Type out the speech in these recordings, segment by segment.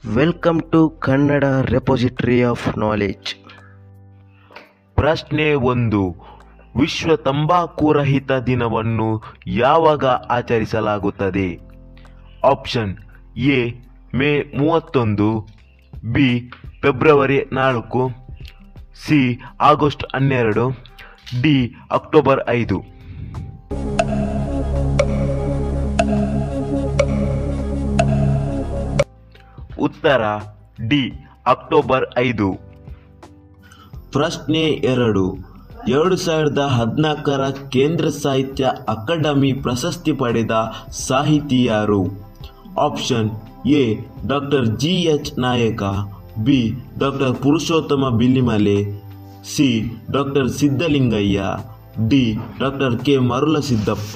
welcome to Kannada repository of knowledge ಪ್ರಶ್ನೆ ಒಂದು ವಿಶ್ವ ತಂಬಾಕು ರಹಿತ ದಿನವನ್ನು ಯಾವಾಗ ಆಚರಿಸಲಾಗುತ್ತದೆ ಆಪ್ಷನ್ ಎ ಮೇ ಮೂವತ್ತೊಂದು ಬಿ ಫೆಬ್ರವರಿ ನಾಲ್ಕು ಸಿ ಆಗಸ್ಟ್ ಹನ್ನೆರಡು ಡಿ ಅಕ್ಟೋಬರ್ ಐದು ಉತ್ತರ ಡಿ ಅಕ್ಟೋಬರ್ ಐದು ಪ್ರಶ್ನೆ ಎರಡು ಎರಡು ಸಾವಿರದ ಹದಿನಾಲ್ಕರ ಕೇಂದ್ರ ಸಾಹಿತ್ಯ ಅಕಾಡೆಮಿ ಪ್ರಶಸ್ತಿ ಪಡೆದ ಸಾಹಿತಿ ಯಾರು option A doctor G H Nayaka B doctor Purushottama Billimale C doctor Siddalingaiah D doctor K Marulasiddappa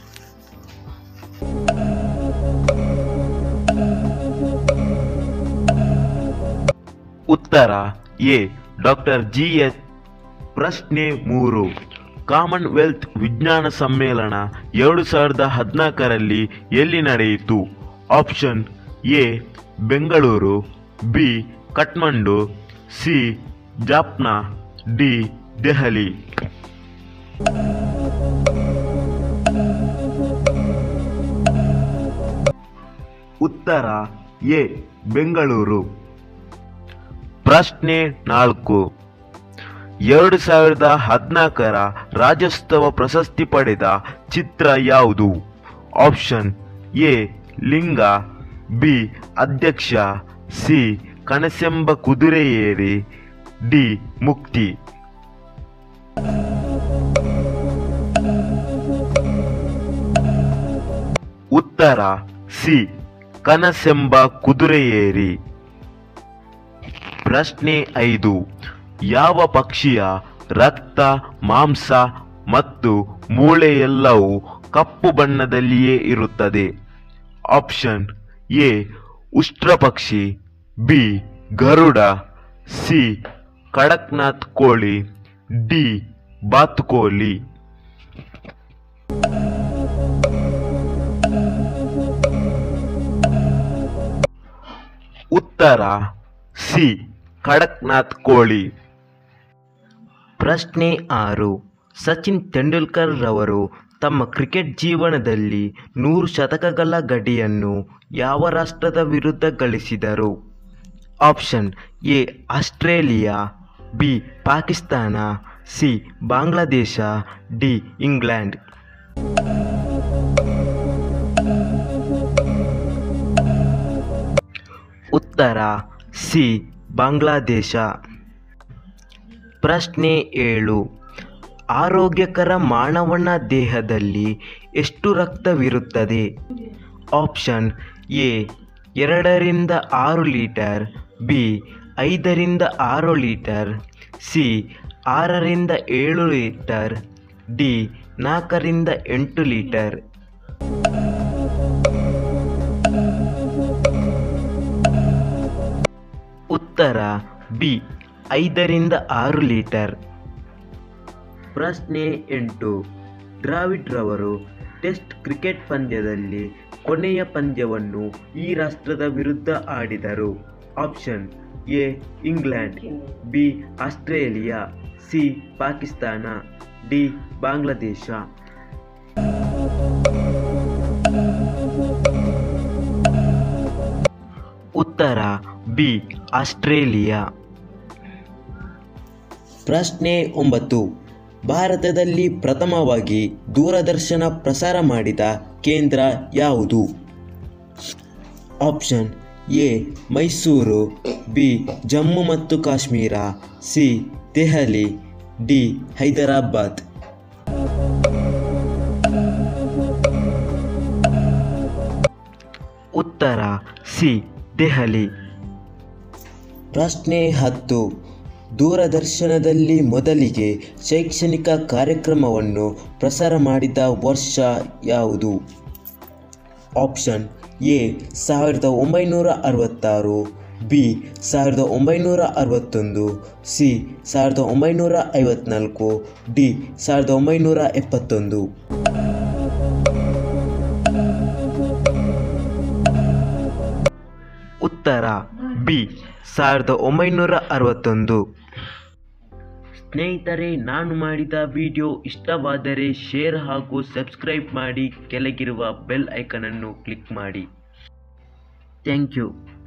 ಉತ್ತರ ಎ ಡಾಕ್ಟರ್ ಜಿ ಎಚ್ ಪ್ರಶ್ನೆ ಮೂರು ಕಾಮನ್ವೆಲ್ತ್ ವಿಜ್ಞಾನ ಸಮ್ಮೇಳನ ಎರಡು ಸಾವಿರದ ಹದಿನಾಲ್ಕರಲ್ಲಿ ಎಲ್ಲಿ ನಡೆಯಿತು option A Bengaluru B Kathmandu C Jaffna D Delhi ಉತ್ತರ ಎ ಬೆಂಗಳೂರು ಪ್ರಶ್ನೆ ನಾಲ್ಕು ಎರಡು ಸಾವಿರದ ಹದಿನಾಲ್ಕರ ರಾಜ್ಯೋತ್ಸವ ಪ್ರಶಸ್ತಿ ಪಡೆದ ಚಿತ್ರ ಯಾವುದು option A Linga B Adhyaksha C Kanasemba Kudure Eri D ಮುಕ್ತಿ ಉತ್ತರ ಸಿ ಕನಸೆಂಬ ಕುದುರೆ ಏರಿ ಪ್ರಶ್ನೆ ಐದು ಯಾವ ಪಕ್ಷಿಯ ರಕ್ತ ಮಾಂಸ ಮತ್ತು ಮೂಳೆಯೆಲ್ಲವೂ ಕಪ್ಪು ಬಣ್ಣದಲ್ಲಿಯೇ ಇರುತ್ತದೆ ಆಪ್ಷನ್ ಎ ಉಷ್ಟ್ರಪಕ್ಷಿ ಬಿ ಗರುಡ ಸಿ ಕಡಕ್ನಾಥ್ ಕೋಳಿ ಡಿ ಬಾತುಕೋಳಿ ಉತ್ತರ ಸಿ ಕಡಕ್ನಾಥ್ ಕೋಳಿ ಪ್ರಶ್ನೆ ಆರು ಸಚಿನ್ ತೆಂಡೂಲ್ಕರ್ ರವರು ತಮ್ಮ ಕ್ರಿಕೆಟ್ ಜೀವನದಲ್ಲಿ ನೂರು ಶತಕಗಳ ಗಡಿಯನ್ನು ಯಾವ ರಾಷ್ಟ್ರದ ವಿರುದ್ಧ ಗಳಿಸಿದರು option A Australia B Pakistan C Bangladesh D England ಉತ್ತರ ಸಿ ಬಾಂಗ್ಲಾದೇಶ ಪ್ರಶ್ನೆ ಏಳು ಆರೋಗ್ಯಕರ ಮಾನವನ ದೇಹದಲ್ಲಿ ಎಷ್ಟು ರಕ್ತವಿರುತ್ತದೆ ಆಪ್ಷನ್ ಎ ಎರಡರಿಂದ ಆರು ಲೀಟರ್ ಬಿ ಐದರಿಂದ ಆರು ಲೀಟರ್ ಸಿ ಆರರಿಂದ ಏಳು ಲೀಟರ್ ಡಿ ನಾಲ್ಕರಿಂದ ಎಂಟು ಲೀಟರ್ ಉತ್ತರ ಬಿ ಐದರಿಂದ ಆರು ಲೀಟರ್ ಪ್ರಶ್ನೆ ಎಂಟು ದ್ರಾವಿಡ್ ರವರು ಟೆಸ್ಟ್ ಕ್ರಿಕೆಟ್ ಪಂದ್ಯದಲ್ಲಿ ಕೊನೆಯ ಪಂದ್ಯವನ್ನು ಈ ರಾಷ್ಟ್ರದ ವಿರುದ್ಧ ಆಡಿದರು option A England B Australia C Pakistan D Bangladesh ಉತ್ತರ ಬಿ ಆಸ್ಟ್ರೇಲಿಯಾ ಪ್ರಶ್ನೆ ಒಂಬತ್ತು ಭಾರತದಲ್ಲಿ ಪ್ರಥಮವಾಗಿ ದೂರದರ್ಶನ ಪ್ರಸಾರ ಮಾಡಿದ ಕೇಂದ್ರ ಯಾವುದು option A Mysuru B Jammu ಮತ್ತು ಕಾಶ್ಮೀರ ಸಿ ದೆಹಲಿ ಡಿ ಹೈದರಾಬಾದ್ ಉತ್ತರ ಸಿ ದೆಹಲಿ ಪ್ರಶ್ನೆ ಹತ್ತು ದೂರದರ್ಶನದಲ್ಲಿ ಮೊದಲಿಗೆ ಶೈಕ್ಷಣಿಕ ಕಾರ್ಯಕ್ರಮವನ್ನು ಪ್ರಸಾರ ಮಾಡಿದ ವರ್ಷ ಯಾವುದು ಆಪ್ಷನ್ ಎ ಸಾವಿರದ ಒಂಬೈನೂರ ಅರವತ್ತಾರು ಬಿ ಸಾವಿರದ ಒಂಬೈನೂರ ಅರವತ್ತೊಂದು ಸಿ ಸಾವಿರದ ಒಂಬೈನೂರ ಐವತ್ನಾಲ್ಕು ಡಿ ಸಾವಿರದ ಒಂಬೈನೂರ ಎಪ್ಪತ್ತೊಂದು ಉತ್ತರ ಬಿ ಸಾವಿರದ ಒಂಬೈನೂರ ಅರವತ್ತೊಂದು ಸ್ನೇಹಿತರೆ ನಾನು ಮಾಡಿದ ವಿಡಿಯೋ ಇಷ್ಟವಾದರೆ ಶೇರ್ ಹಾಗೂ ಸಬ್ಸ್ಕ್ರೈಬ್ ಮಾಡಿ ಕೆಳಗಿರುವ ಬೆಲ್ ಐಕನನ್ನು ಕ್ಲಿಕ್ ಮಾಡಿ ಥ್ಯಾಂಕ್ ಯು